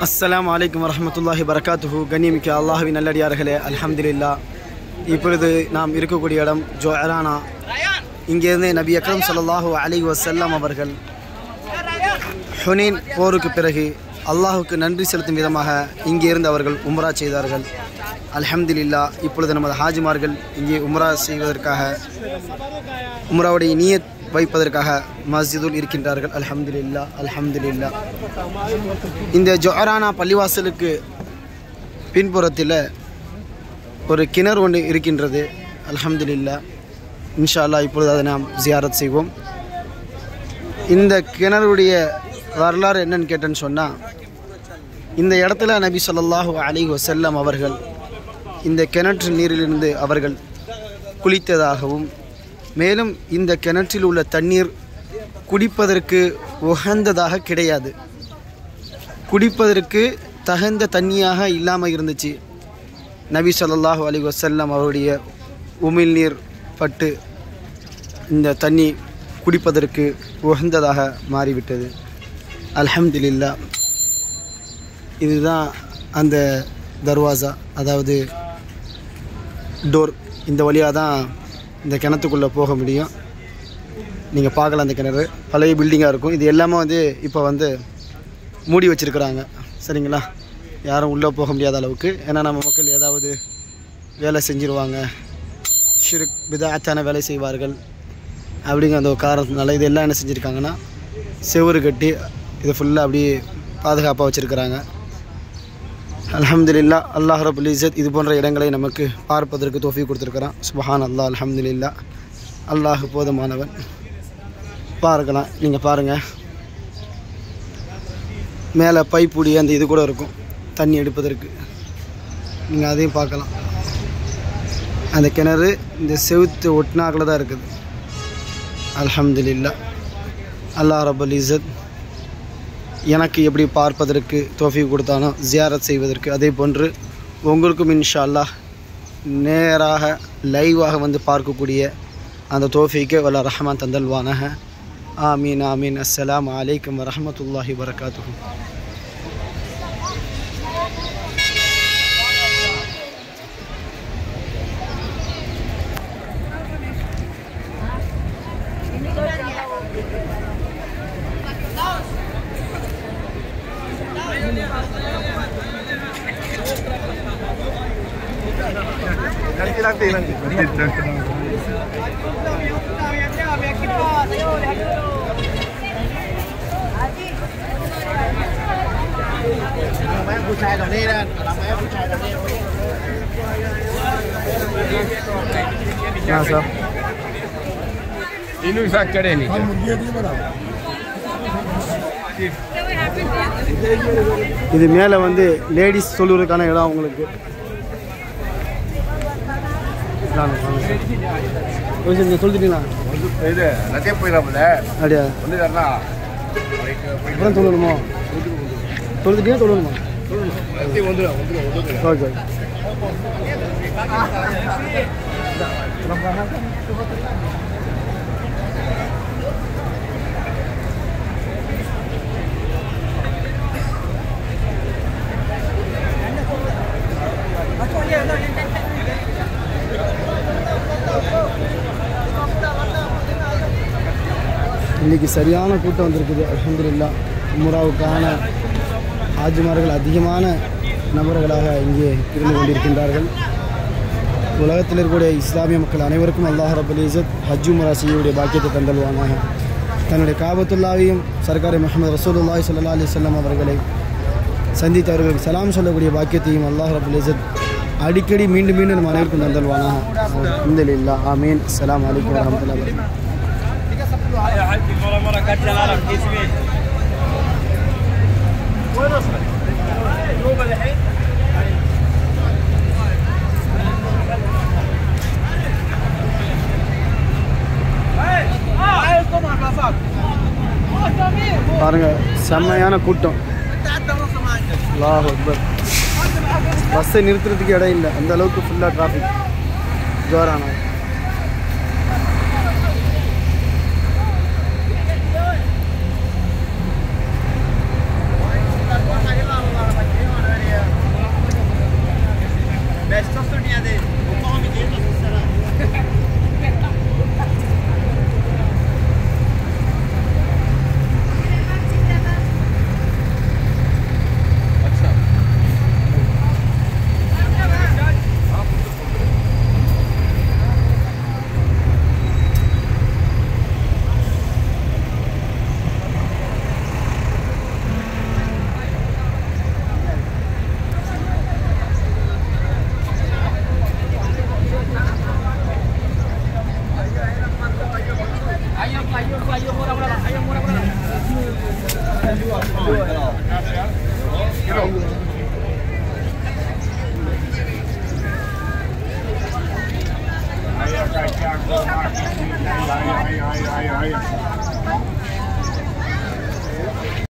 அஸ்ஸலாமு அலைக்கும் வரஹ்மத்துல்லாஹி வரகாத்துஹு கண்ணியமிக்க அல்லாஹுவின் நல்லடியார்களே அல்ஹம்துலில்லா இப்பொழுது நாம் இருக்கக்கூடிய இடம் ஜோரானா இங்கிருந்து நபி அக்ரம் ஸல்லல்லாஹு அலைஹி வஸல்லம் அவர்கள் ஹுனேன் போருக்கு பிறகு அல்லாஹுக்கு நன்றி செலுத்தும் விதமாக இங்கிருந்து அவர்கள் உம்ரா செய்தார்கள் அல்ஹம்துலில்லா இப்பொழுது நமது ஹாஜிமார்கள் இங்கே உம்ரா செய்வதற்காக உம்ராவுடைய நியத் வைப்பதற்காக மஸ்ஜிதுல் இருக்கின்றார்கள் அல்ஹம்துலில்லா அல்ஹம்துலில்லா இந்த ஜொஹரானா பள்ளிவாசலுக்கு பின்புறத்தில் ஒரு கிணறு ஒன்று இருக்கின்றது அல்ஹம்துலில்லா இன்ஷா அல்லாஹ் இப்பொழுது அதை நாம் ஜியாரத் செய்வோம் இந்த கிணறுடைய வரலாறு என்னன்னு கேட்டேன்னு சொன்னால் இந்த இடத்துல நபி ஸல்லல்லாஹு அலைஹி வஸல்லம் அவர்கள் இந்த கிணற்று நீரிலிருந்து அவர்கள் குளித்ததாகவும் மேலும் இந்த கிணற்றில் உள்ள தண்ணீர் குடிப்பதற்கு உகந்ததாக கிடையாது குடிப்பதற்கு தகுந்த தண்ணியாக இல்லாமல் இருந்துச்சு நபி ஸல்லல்லாஹு அலைஹி வஸல்லம் அவருடைய உமிழ்நீர் பட்டு இந்த தண்ணி குடிப்பதற்கு உகந்ததாக மாறிவிட்டது அல்ஹம்துலில்லா இதுதான் அந்த தர்வாசா அதாவது டோர் இந்த வழியாக தான் இந்த கிணத்துக்குள்ளே போக முடியும் நீங்கள் பார்க்கலாம் அந்த கிணறு பழைய பில்டிங்காக இருக்கும் இது எல்லாமே வந்து இப்போ வந்து மூடி வச்சுருக்குறாங்க சரிங்களா யாரும் உள்ளே போக முடியாத அளவுக்கு ஏன்னா நம்ம மக்கள் ஏதாவது வேலை செஞ்சிருவாங்க ஷிருக் விதாத்தான வேலை செய்வார்கள் அப்படிங்கிற அந்த ஒரு காரணத்தினால இது எல்லாம் என்ன செஞ்சுருக்காங்கன்னா செவுறு கட்டி இது ஃபுல்லாக அப்படியே பாதுகாப்பாக வச்சுருக்கிறாங்க அல்ஹம்துலில்லா அல்லாஹ் ரபுல் இஸத் இது போன்ற இடங்களை நமக்கு பார்ப்பதற்கு தோஃபி கொடுத்துருக்குறான் சுபஹான் அல்லாஹ் அல்ஹம்துலில்லா அல்லாஹ் போதுமானவன் பார்க்கலாம் நீங்கள் பாருங்கள் மேலே பைப்புடி அந்த இது கூட இருக்கும் தண்ணி எடுப்பதற்கு நீங்கள் அதையும் பார்க்கலாம் அந்த கிணறு இந்த செவுத்து ஒட்டினாக்கில் தான் இருக்குது அல்ஹம்துலில்லா அல்லாஹ் ரபுல் இஸத் எனக்கு எப்படி பார்ப்பதற்கு தோஃபி கொடுத்தானோ ஜியாரத் செய்வதற்கு அதே போன்று உங்களுக்கும் இன்ஷா அல்லாஹ் நேராக லைவாக வந்து பார்க்கக்கூடிய அந்த தோஃபிக்கு வல்ல ரஹ்மான் தந்தல்வானக ஆமீன் ஆமீன் அஸ்ஸலாம் அலைக்கும் வரஹமத்துல்லாஹி வரகாத்துஹு ಹಾಂ ಸರ್ ಇನ್ನೂ ಸಾಕು ಕಡೆ ನೀ இது மேலே வந்து லேடிஸ் சொல்லுறதுக்கான இடம் உங்களுக்கு வாங்க, வாங்க சார். கொஞ்சம் நீங்கள் சொல்லிட்டீங்களா ಇದು ನದೇ போயிடாமல அப்படியா வந்து தரணா அப்புறம் சொல்லணுமோ சொல்லிட்டீங்க சொல்லணுமா நதி வந்துடும் வந்துடும் வந்துடும் ஓகே இன்னைக்கு சரியான கூட்டம் வந்திருக்குது அல்ஹம்துலில்லா உம்ராவுக்கான ஹாஜிமார்கள் அதிகமான நபர்களாக இங்கே இருந்து கொண்டிருக்கின்றார்கள் உலகத்தில் இருக்கக்கூடிய இஸ்லாமிய மக்கள் அனைவருக்கும் அல்லாஹ் ரபுல் இசத் ஹஜ் உம்ரா செய்யக்கூடிய பாக்கியத்தை தந்தல்வானாக தன்னுடைய காபத்துல்லாவையும் சர்க்காரி முகமது ரசூலுல்லாஹி ஸல்லல்லாஹு அலைஹி வஸல்லம் அவர்களை சந்தித்து அவர்களுக்கு சலாம் சொல்லக்கூடிய பாக்கியத்தையும் அல்லாஹ் ரபுல் இசத் அடிக்கடி மீண்டும் மீண்டும் நம்ம அனைவருக்கும் தந்தல்வானாக அல்ஹம்துலில்லாஹ் ஆமீன் அஸ்ஸலாமு அலைக்கும் வரஹ்மத்துல்லாஹி வபரகாத்துஹு يا حبيبي مرة مرة كاتش العالم جسمي وين اصلك؟ جوبة الحين؟ பாருங்க செம்மையான கூட்டம் அல்லாஹ் அக்பர் பஸ்ஸை நிறுத்துறதுக்கு இடம் இல்லை அந்த அளவுக்கு ஃபுல்லாக டிராஃபிக் ஜோரானா Ayah kacang, ayah, ayah, ayah, ayah, ayah.